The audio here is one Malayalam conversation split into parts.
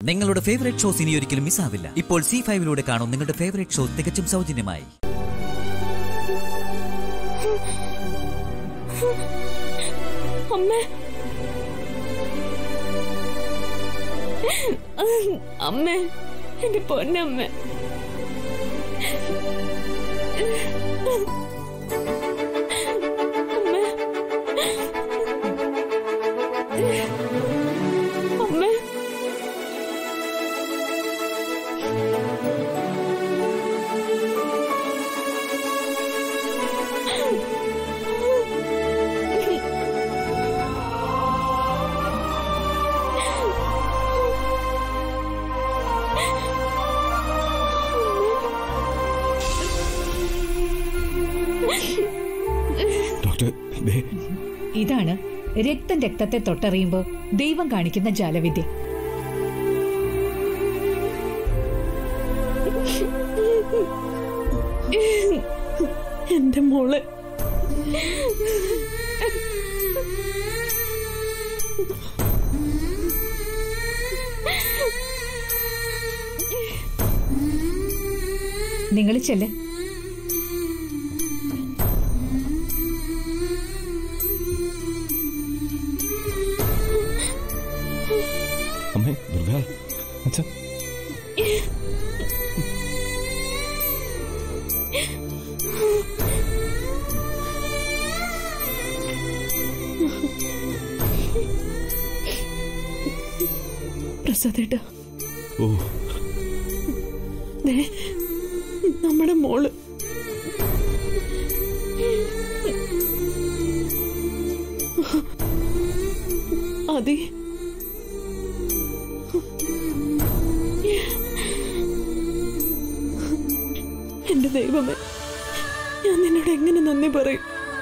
നിങ്ങളുടെ ഫേവറേറ്റ് ഷോസ് ഇനി ഒരിക്കലും മിസ്സാവില്ല ഇപ്പോൾ സി ഫൈവിലൂടെ കാണും നിങ്ങളുടെ ഫേവറേറ്റ് ഷോ തികച്ചും സൗജന്യമായി അമ്മ അമ്മ എന്റെ പൊന്നമ്മ അമ്മ അമ്മ ഡോക്ടർ ദേ ഇതാണ് രക്തം രക്തത്തെ തൊട്ടറിയുമ്പോൾ ദൈവം കാണിക്കുന്ന ജാലവിദ്യ എന്റെ മോള് നിങ്ങൾ ചെല്ല് അമ്മേ ദുർഗ അച്ഛാ പ്രസാദേട്ടാ ഓ ദേ, നമ്മുടെ മോള് അതെ എന്റെ ദൈവമേ ഞാൻ നിന്നോട് എങ്ങനെ നന്ദി പറയും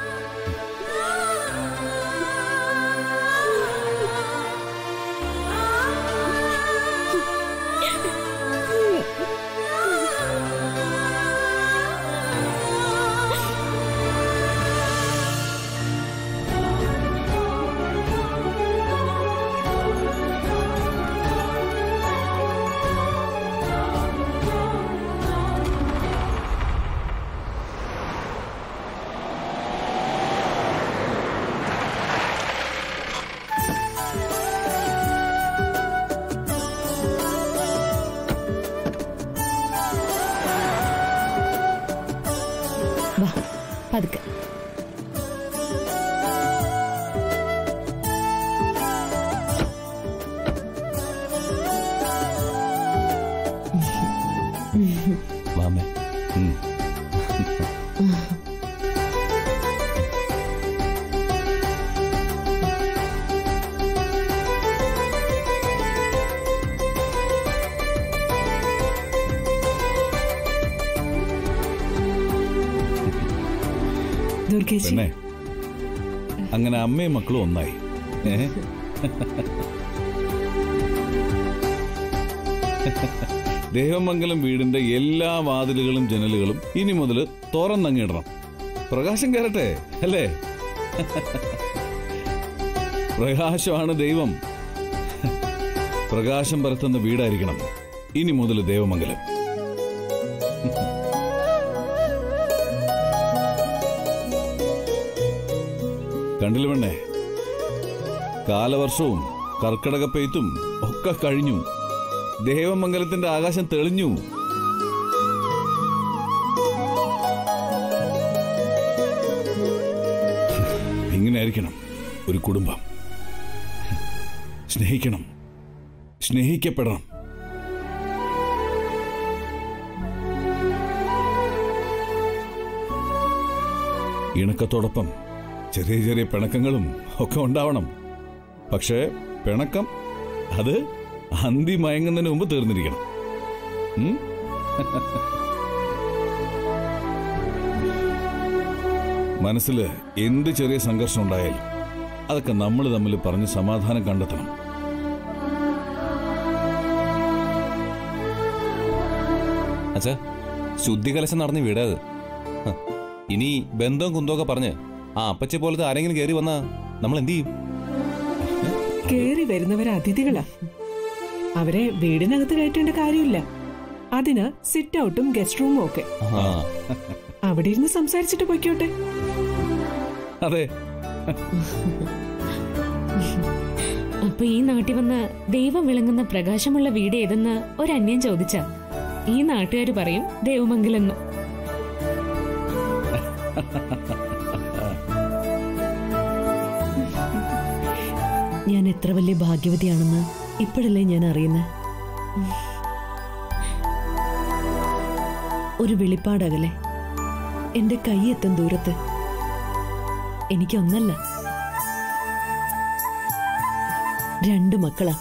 വാ പതുക്കെ മാമേ ഉം. ദുർഗേശി പെണ്ണേ അങ്ങനെ അമ്മയും മക്കളും ഒന്നായി ഏ? ദേവമംഗലം വീടിന്റെ എല്ലാ വാതിലുകളും ജനലുകളും ഇനി മുതൽ തുറന്നങ്ങിടണം പ്രകാശം കയറട്ടെ അല്ലേ പ്രകാശമാണ് ദൈവം പ്രകാശം പരത്തുന്ന വീടായിരിക്കണം ഇനി മുതൽ ദേവമംഗലം കണ്ടില്ല പെണ്ണേ കാലവർഷവും കർക്കിടക പെയ്ത്തും ഒക്കെ കഴിഞ്ഞു ദേവമംഗലത്തിന്റെ ആകാശം തെളിഞ്ഞു ഇങ്ങനെയായിരിക്കണം ഒരു കുടുംബം സ്നേഹിക്കണം സ്നേഹിക്കപ്പെടണം ഇണക്കത്തോടൊപ്പം ചെറിയ ചെറിയ പിണക്കങ്ങളും ഒക്കെ ഉണ്ടാവണം പക്ഷേ പിണക്കം അത് അന്തി മയങ്ങുന്നതിന് മുമ്പ് തീർന്നിരിക്കണം ഉം? മനസ്സിൽ എന്ത് ചെറിയ സംഘർഷം ഉണ്ടായാലും അതൊക്കെ നമ്മൾ തമ്മിൽ പറഞ്ഞ് സമാധാനം കണ്ടെത്തണം അച്ഛാ ശുദ്ധി കലശം നടന്ന് വീടാത് ഹ, ഇനി ബന്ധവും കുന്തമൊക്കെ പറഞ്ഞ് ആ അപ്പച്ചെ പോലത്തെ ആരെങ്കിലും കയറി വന്നാ നമ്മൾ എന്ത് ചെയ്യും കേറി വരുന്നവർ അതിഥികളാ അവരെ വീടിനകത്ത് കയറ്റേണ്ട കാര്യമില്ല അതിന് സിറ്റ് ഔട്ടും ഗസ്റ്റ് റൂമും ഒക്കെ ആ അവിടെ ഇരുന്ന് സംസാരിച്ചിട്ട് പൊയ്ക്കോട്ടെ അതെ അപ്പൊ ഈ നാട്ടിൽ വന്ന് ദൈവം വിളങ്ങുന്ന പ്രകാശമുള്ള വീട് ഏതെന്ന് ഒരന്യം ചോദിച്ച ഈ നാട്ടുകാർ പറയും ദേവമംഗലെന്ന് ഞാൻ എത്ര വലിയ ഭാഗ്യവതിയാണെന്ന് ഇപ്പോഴല്ലേ ഞാൻ അറിയുന്നത് ഒരു വെളിപ്പാടകലെ എന്റെ കൈയെത്തും ദൂരത്ത് എനിക്കൊന്നല്ല രണ്ട് മക്കളാ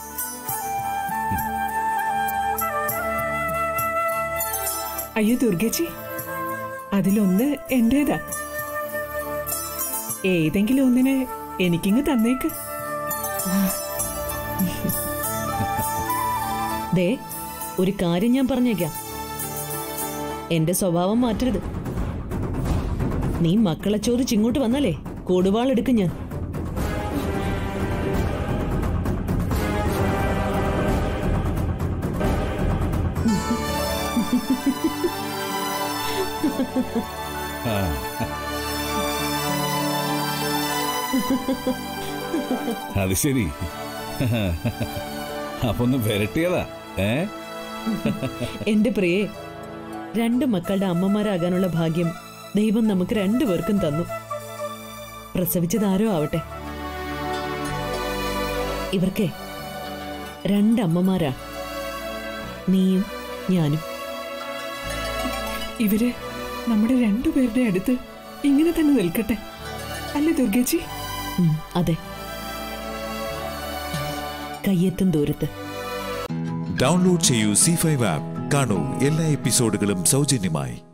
അയ്യോ ദുർഗച്ചി അതിലൊന്ന് എന്റേതാ ഏതെങ്കിലും ഒന്നിനെ എനിക്കിങ്ങ് തന്നേക്ക് ദേ ഒരു കാര്യം ഞാൻ പറഞ്ഞേക്കാം എന്റെ സ്വഭാവം മാറ്റരുത് നീ മക്കളെ ചോദിച്ച് ഇങ്ങോട്ട് വന്നാലേ കൊടുവാളെടുക്കും ഞാൻ ആ. അത് ശരി അപ്പൊ ഒന്ന് വരട്ടിയതാ ഏ എന്റെ പ്രിയേ രണ്ട് മക്കളുടെ അമ്മമാരാകാനുള്ള ഭാഗ്യം ദൈവം നമുക്ക് രണ്ടുപേർക്കും തന്നു പ്രസവിച്ചതാരോ ആവട്ടെ ഇവർക്കേ രണ്ടമ്മമാരാ നീയും ഞാനും ഇവര് നമ്മുടെ രണ്ടുപേരുടെ അടുത്ത് ഇങ്ങനെ തന്നെ നിൽക്കട്ടെ അല്ലേ ദുർഗച്ചി ഉം, അതെ കയ്യെത്തും ദൂരത്ത് ഡൗൺലോഡ് ചെയ്യൂ സി ഫൈവ് ആപ്പ് കാണൂ എല്ലാ എപ്പിസോഡുകളും സൗജന്യമായി